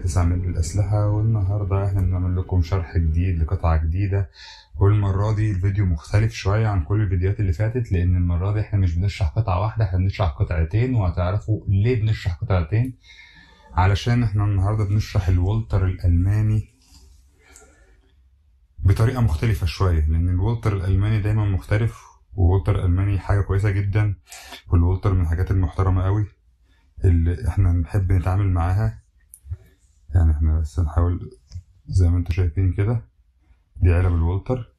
9 مللي الأسلحة والنهاردة احنا بنعمل لكم شرح جديد لقطعة جديدة والمرة دي الفيديو مختلف شوية عن كل الفيديوهات اللي فاتت لأن المرة دي احنا مش بنشرح قطعة واحدة احنا بنشرح قطعتين وهتعرفوا ليه بنشرح قطعتين علشان احنا النهاردة بنشرح الولتر الألماني بطريقة مختلفة شوية لأن الولتر الألماني دايما مختلف وولتر الألماني حاجة كويسة جدا والولتر من الحاجات المحترمة قوي اللي احنا نحب نتعامل معاها يعني احنا بس نحاول زي ما انتم شايفين كده دي علب الولتر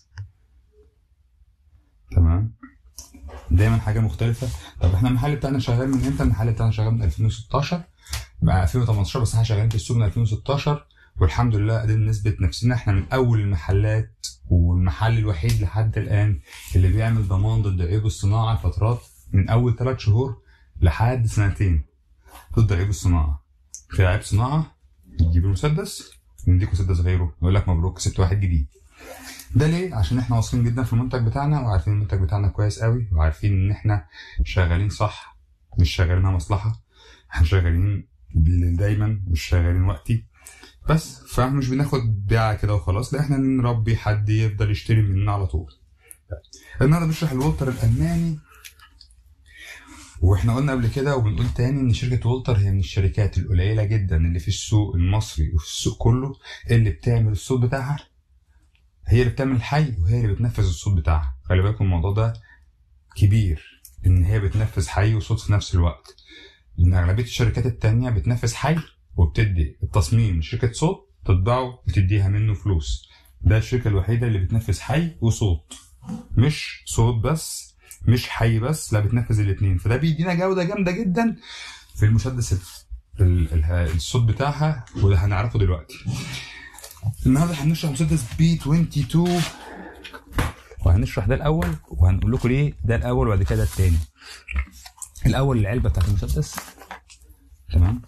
تمام دايما حاجة مختلفة طب احنا المحل بتاعنا شغال من امتى؟ المحل بتاعنا شغال من 2016 بقى 2018 بس احنا شغالين في السوق من 2016 والحمد لله قادرين نثبت نفسنا احنا من اول المحلات والمحل الوحيد لحد الان اللي بيعمل ضمان ضد عيوب الصناعه لفترات من اول ثلاث شهور لحد سنتين ضد عيوب الصناعه في عيب صناعه تجيب المسدس ونديك مسدس غيره يقول لك مبروك كسبت واحد جديد ده ليه؟ عشان احنا واثقين جدا في المنتج بتاعنا وعارفين المنتج بتاعنا كويس قوي وعارفين ان احنا شغالين صح مش شغالينها مصلحه احنا شغالين دايما مش شغالين وقتي بس فاحنا مش بناخد بيعة كده وخلاص لا احنا نربي حد يفضل يشتري مننا على طول النهارده بنشرح الولتر الالماني واحنا قلنا قبل كده وبنقول تاني ان شركه وولتر هي من الشركات القليله جدا اللي في السوق المصري وفي السوق كله اللي بتعمل الصوت بتاعها هي اللي بتعمل الحي وهي اللي بتنفذ الصوت بتاعها خلي بالكم الموضوع ده كبير ان هي بتنفذ حي وصوت في نفس الوقت لان اغلبيه الشركات التانية بتنفذ حي وبتدي التصميم لشركه صوت تطبعه وتديها منه فلوس ده الشركه الوحيده اللي بتنفذ حي وصوت مش صوت بس مش حي بس لا بتنفذ الاثنين فده بيدينا جوده جامده جدا في المسدس ال- ال- الصوت بتاعها وده هنعرفه دلوقتي النهارده هنشرح مسدس بي 22 وهنشرح ده الاول وهنقول لكم ليه ده الاول وبعد كده التاني الاول العلبه بتاعت المسدس تمام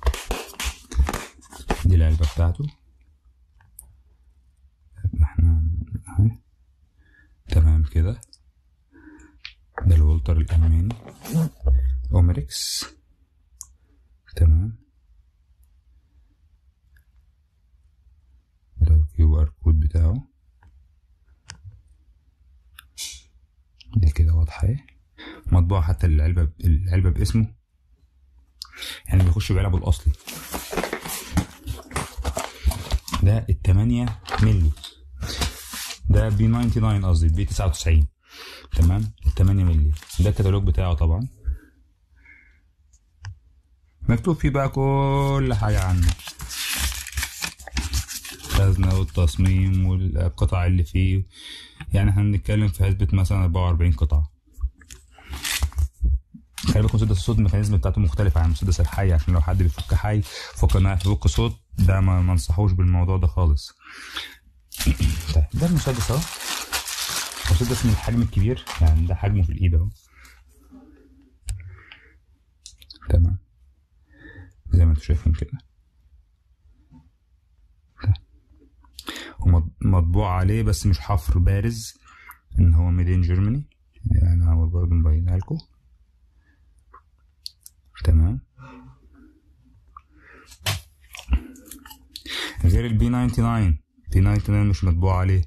دي العلبه بتاعته احنا اهي تمام كده ده الولتر الألماني أومريكس تمام ده الكيو ار كود بتاعه دي كده واضحة اهي مطبوعة حتى العلبة العلبة باسمه يعني بيخش بعلبه الأصلي ده التمانية ملي ده بي 99 قصدي بي 99 تمام 8 مللي ده الكتالوج بتاعه طبعا مكتوب فيه بقى كل حاجة عنه الخزنة والتصميم والقطع اللي فيه يعني احنا بنتكلم في حسبة مثلا 44 قطعة خلي بالكم مسدس الصوت الميكانيزم بتاعته مختلفة عن مسدس الحي عشان لو حد بيفك حي فكر انها يفك صوت ده ما ما انصحوش بالموضوع ده خالص طيب ده المسدس اهو المسدس من الحجم الكبير يعني ده حجمه في الايد اهو تمام زي ما انتم شايفين كده ومطبوع عليه بس مش حفر بارز ان هو ميدين جيرماني يعني هو برضه مبينها لكم تمام غير البي 99 بي 99 مش مطبوع عليه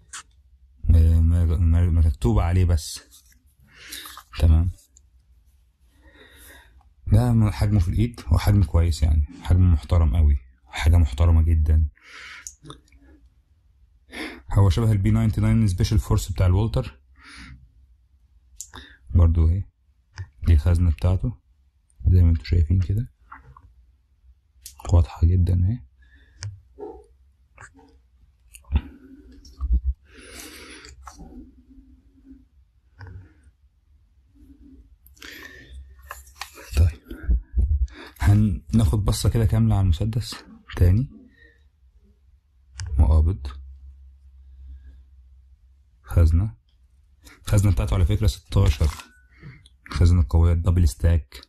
مكتوب عليه بس تمام ده حجمه في الايد هو حجم كويس يعني حجم محترم قوي حاجة محترمة جدا هو شبه البي 99 سبيشال فورس بتاع الولتر برضو اهي دي الخزنة بتاعته زي ما انتوا شايفين كده واضحة جدا اهي طيب هناخد بصة كده كاملة على المسدس تاني مقابض خزنة الخزنة بتاعته على فكرة ستاشر خزنة قوية دبل ستاك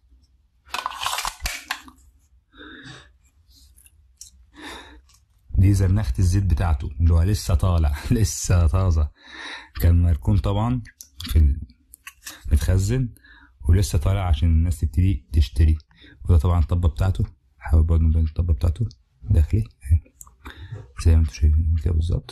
دي زرنخة الزيت بتاعته اللي هو لسه طالع لسه طازة كان مركون طبعا في ال... متخزن ولسه طالع عشان الناس تبتدي تشتري وده طبعا الطبة بتاعته حاول برضه نبين الطبة بتاعته داخلي زي ما انتم شايفين كده بالظبط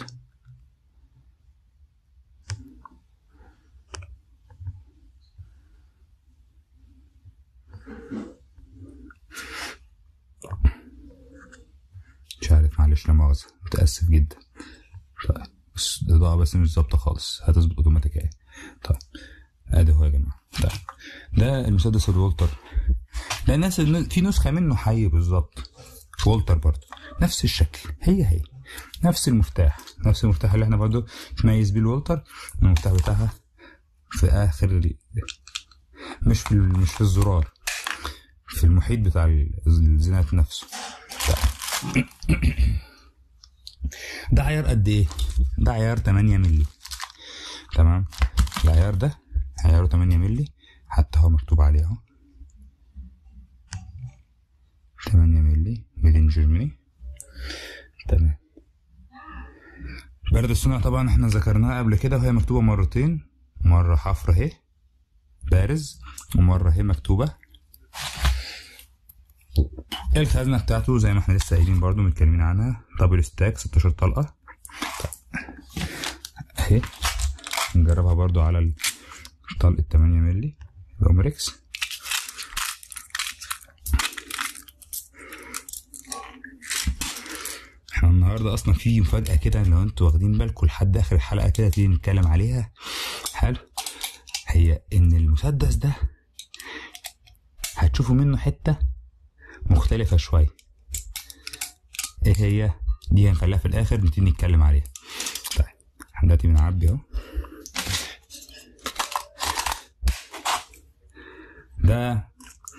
مش عارف معلش لا مؤاخذة متأسف جدا طيب بس الإضاءة بس مش ظابطة خالص هتظبط أوتوماتيك اهي طيب ادي هو يا جماعة طيب ده المسدس الولتر ده الناس في نسخة منه حي بالظبط وولتر برضه نفس الشكل هي هي نفس المفتاح نفس المفتاح اللي احنا برضه تميز بيه الولتر المفتاح بتاعها في اخر ال... مش في ال... مش في الزرار في المحيط بتاع الزناد نفسه ده عيار قد ايه ده عيار 8 مللي تمام العيار ده عياره 8 مللي حتى هو مكتوب عليه اهو 8 مللي ميدين جيرماني تمام برد الصنع طبعا احنا ذكرناها قبل كده وهي مكتوبة مرتين مرة حفرة اهي بارز ومرة اهي مكتوبة الخزنة بتاعته زي ما احنا لسه قايلين برضو متكلمين عنها دبل ستاك 16 طلقة اهي نجربها برضو على طلقة 8 مللي الأومريكس احنا النهارده اصلا في مفاجأة كده لو انتوا واخدين بالكم لحد اخر الحلقة كده تيجي نتكلم عليها حلو هي ان المسدس ده هتشوفوا منه حتة مختلفة شوية ايه هي دي هنخليها في الاخر نبتدي نتكلم عليها طيب احنا دلوقتي بنعبي اهو ده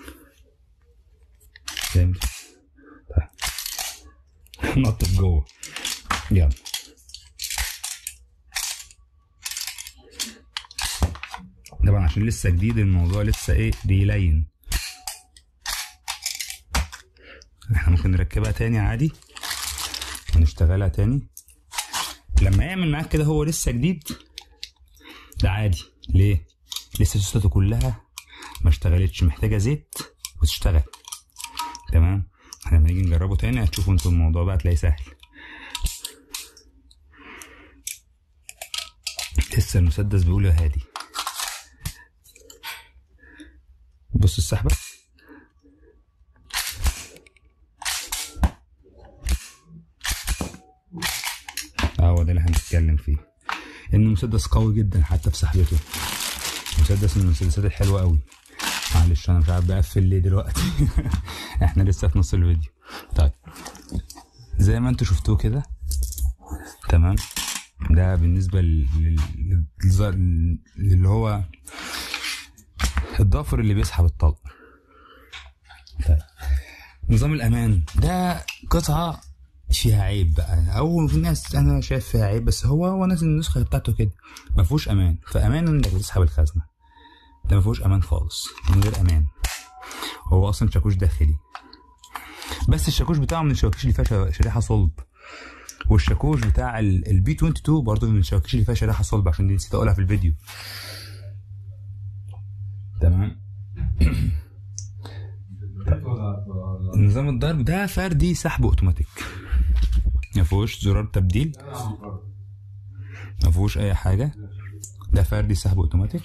فهمت طيب نط جوه يلا طبعا عشان لسه جديد الموضوع لسه ايه بيلين احنا ممكن نركبها تاني عادي ونشتغلها تاني لما يعمل معاك كده هو لسه جديد ده عادي ليه لسه سوسته كلها ما اشتغلتش محتاجه زيت وتشتغل تمام احنا لما نيجي نجربه تاني هتشوفوا انتوا الموضوع بقى تلاقيه سهل لسه المسدس بيقول يا هادي بص السحبه هو ده اللي هنتكلم فيه ان المسدس قوي جدا حتى في سحبته مسدس من المسدسات الحلوه قوي معلش انا مش عارف بقفل ليه دلوقتي احنا لسه في نص الفيديو طيب زي ما انتوا شفتوه كده تمام ده بالنسبة لل- لل- للي هو الضافر اللي بيسحب الطلق طيب. نظام الأمان ده قطعة فيها عيب بقى أو في ناس أنا شايف فيها عيب بس هو هو نازل النسخة بتاعته كده ما فيهوش أمان فأمان إنك بتسحب الخزنة ده ما فيهوش أمان خالص من غير أمان هو أصلا شاكوش داخلي بس الشاكوش بتاعه من الشواكيش اللي فيها شريحة صلب والشاكوش بتاع البي 22 برضه من الشواكيش اللي فيها شريحة صلب عشان دي نسيت أقولها في الفيديو تمام نظام الضرب ده فردي سحب اوتوماتيك ما فيهوش زرار تبديل ما فيهوش اي حاجه ده فردي سحب اوتوماتيك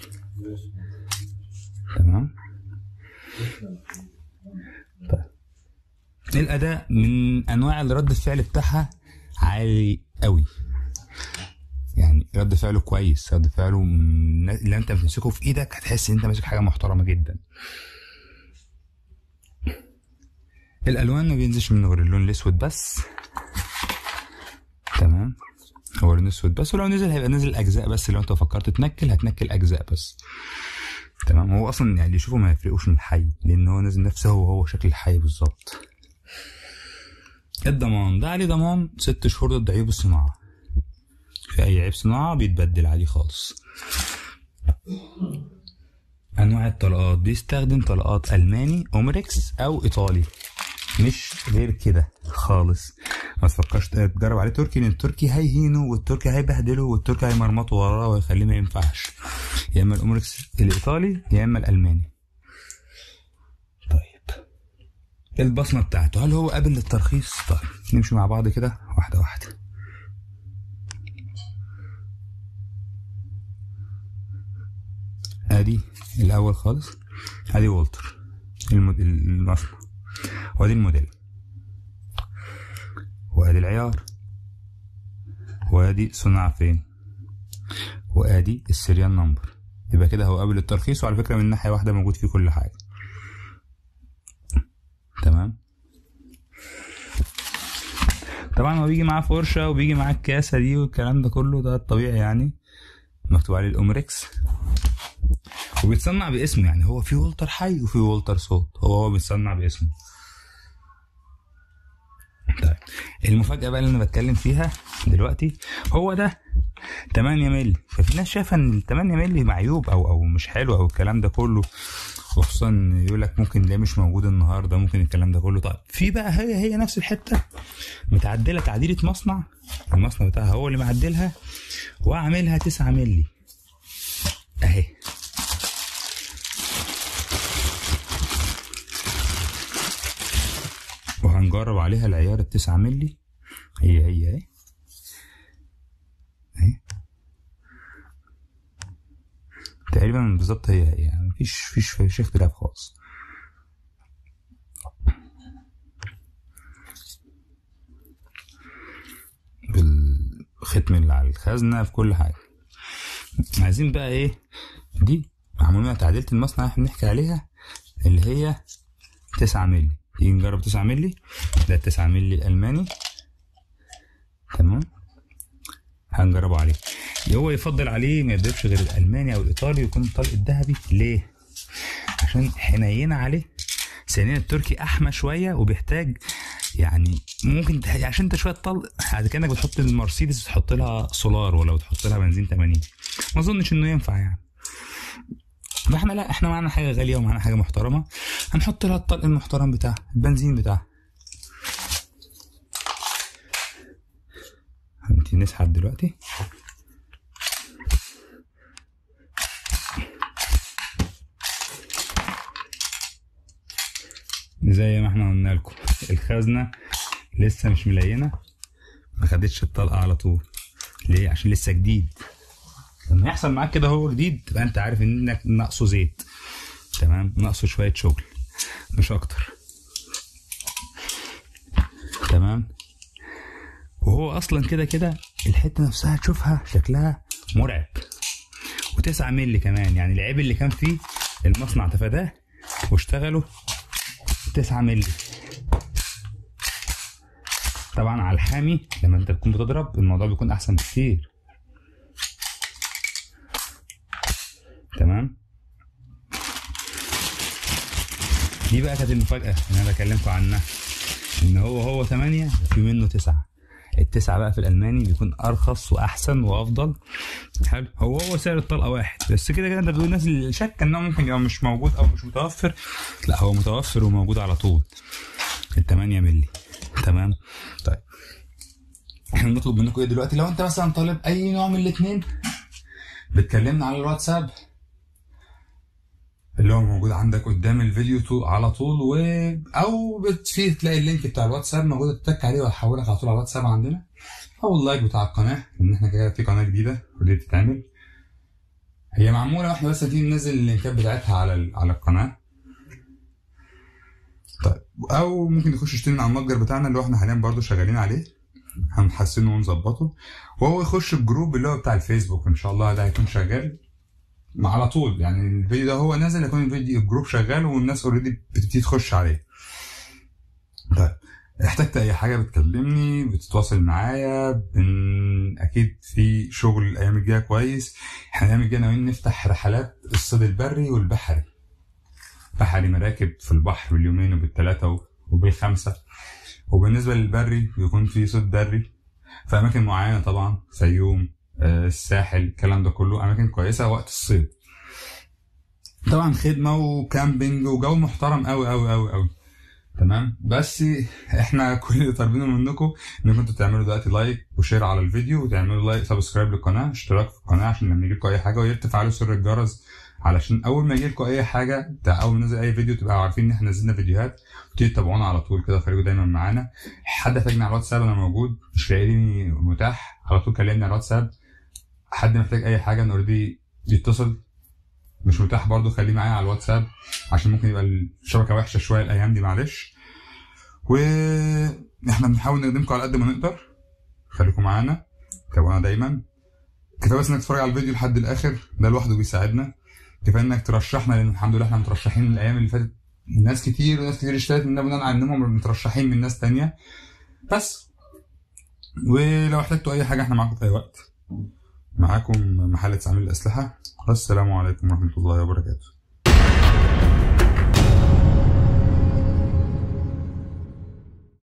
تمام طيب الاداء من انواع الرد الفعل بتاعها عالي قوي يعني رد فعله كويس رد فعله من اللي انت بتمسكه في ايدك هتحس ان انت ماسك حاجه محترمه جدا الالوان ما بينزلش منه غير اللون الاسود بس تمام هو اللون الاسود بس ولو نزل هيبقى نزل اجزاء بس لو انت فكرت تنكل هتنكل اجزاء بس تمام هو اصلا يعني اللي يشوفه ما يفرقوش من الحي لان هو نازل نفسه هو هو شكل الحي بالظبط الضمان ده عليه ضمان ست شهور ضد عيوب الصناعه في اي عيب صناعه بيتبدل عليه خالص انواع الطلقات بيستخدم طلقات الماني اومريكس او ايطالي مش غير كده خالص ما تفكرش تجرب عليه تركي لان التركي هيهينه والتركي هيبهدله والتركي هيمرمطه وراه ويخليه ما ينفعش يا اما الاومريكس الايطالي يا اما الالماني طيب البصمه بتاعته هل هو قابل للترخيص طيب نمشي مع بعض كده واحده واحده ادي الاول خالص ادي والتر المد... المصنع وادي الموديل وادي العيار وادي صنع فين وادي السيريال نمبر يبقى كده هو قابل للترخيص وعلى فكره من ناحيه واحده موجود فيه كل حاجه تمام طبعا هو بيجي معاه فرشه وبيجي معاه الكاسه دي والكلام ده كله ده الطبيعي يعني مكتوب عليه الاومريكس وبيتصنع باسمه يعني هو في والتر حي وفي والتر صوت هو هو بيتصنع باسمه طيب المفاجأة بقى اللي أنا بتكلم فيها دلوقتي هو ده 8 مللي ففي ناس شايفة إن ال 8 مللي معيوب أو أو مش حلو أو الكلام ده كله وخصوصا يقول لك ممكن ده مش موجود النهارده ممكن الكلام ده كله طيب في بقى هي هي نفس الحته متعدله تعديله مصنع المصنع بتاعها هو اللي معدلها وعاملها 9 مللي اهي وهنجرب عليها العيار التسعة ملي هي هي اهي اهي تقريبا بالظبط هي هي يعني مفيش فيش فيش اختلاف خالص بالختم اللي على الخزنة في كل حاجة عايزين بقى ايه دي معمول لنا تعديلة المصنع احنا بنحكي عليها اللي هي تسعة ملي تيجي نجرب تسعة ملي ده التسعة ملي الألماني تمام هنجربه عليه هو يفضل عليه ما يضربش غير الألماني أو الإيطالي يكون الطلق الذهبي ليه؟ عشان حنينة عليه ثانيا التركي أحمى شوية وبيحتاج يعني ممكن تح... عشان انت شويه طلق بعد كانك بتحط المرسيدس بتحط لها سولار ولا بتحط لها بنزين 80 ما اظنش انه ينفع يعني فاحنا لا احنا معانا حاجه غاليه ومعانا حاجه محترمه هنحط لها الطلق المحترم بتاعها البنزين بتاعها انت نسحب دلوقتي زي ما احنا قلنا لكم الخزنه لسه مش ملينه ما خدتش الطلقه على طول ليه عشان لسه جديد لما يحصل معاك كده هو جديد تبقى انت عارف انك ناقصه زيت تمام ناقصه شويه شغل مش اكتر تمام وهو اصلا كده كده الحته نفسها تشوفها شكلها مرعب وتسعة مللي كمان يعني العيب اللي كان فيه المصنع تفاداه واشتغلوا تسعة مللي طبعا على الحامي لما انت تكون بتضرب الموضوع بيكون احسن بكتير تمام دي بقى كانت المفاجأة اللي انا بكلمكم عنها ان هو هو 8 في منه 9 التسعة بقى في الألماني بيكون أرخص وأحسن وأفضل حلو هو هو سعر الطلقة واحد بس كده كده أنت بتقول الناس اللي شك إن هو ممكن يبقى مش موجود أو مش متوفر لا هو متوفر وموجود على طول ال 8 مللي تمام طيب احنا بنطلب منكم ايه دلوقتي لو انت مثلا طالب اي نوع من الاثنين بتكلمنا على الواتساب اللي هو موجود عندك قدام الفيديو طول على طول و او بت- فيه تلاقي اللينك بتاع الواتساب موجود تتك عليه وهحولك على طول على الواتساب عندنا او اللايك بتاع القناه ان احنا كده في قناه جديده ودي بتتعمل هي معموله واحنا بس دي ننزل اللينكات بتاعتها على ال- على القناه طيب او ممكن تخش تشتري من على المتجر بتاعنا اللي هو احنا حاليا برضو شغالين عليه هنحسنه ونظبطه وهو يخش الجروب اللي هو بتاع الفيسبوك ان شاء الله ده هيكون شغال على طول يعني الفيديو ده هو نازل يكون الفيديو الجروب شغال والناس اوريدي بتبتدي تخش عليه طيب احتجت اي حاجه بتكلمني بتتواصل معايا بن... اكيد في شغل الايام الجايه كويس احنا الايام الجايه ناويين نفتح رحلات الصيد البري والبحري بحري مراكب في البحر باليومين وبالثلاثه و- وبالخمسه وبالنسبه للبري بيكون في صيد بري في اماكن معينه طبعا فيوم آه، الساحل الكلام ده كله اماكن كويسه وقت الصيد طبعا خدمه وكامبينج وجو محترم قوي قوي قوي قوي تمام بس احنا كل اللي طالبينه منكم انكم انتوا تعملوا دلوقتي لايك وشير على الفيديو وتعملوا لايك سبسكرايب للقناه اشتراك في القناه عشان لما يجيلكم اي حاجه ويا ريت تفعلوا سر الجرس علشان اول ما يجي لكم اي حاجه بتاع اول ما ننزل اي فيديو تبقوا عارفين ان احنا نزلنا فيديوهات وتيجي تتابعونا على طول كده خليكم دايما معانا حد محتاجني على الواتساب انا موجود مش لاقيني متاح على طول كلمني على الواتساب حد محتاج اي حاجه انا اوريدي يتصل مش متاح برضه خليه معايا على الواتساب عشان ممكن يبقى الشبكه وحشه شويه الايام دي معلش واحنا بنحاول نخدمكم على قد ما نقدر خليكم معانا تابعونا دايما كفايه بس انك تتفرج على الفيديو لحد الاخر ده لوحده بيساعدنا كفايه انك ترشحنا لان الحمد لله احنا مترشحين الايام اللي فاتت ناس كتير وناس كتير اشترت مننا بناء على انهم مترشحين من ناس تانية بس ولو احتجتوا اي حاجه احنا معاكم في اي وقت معاكم محل تعمير الاسلحه والسلام عليكم ورحمه الله وبركاته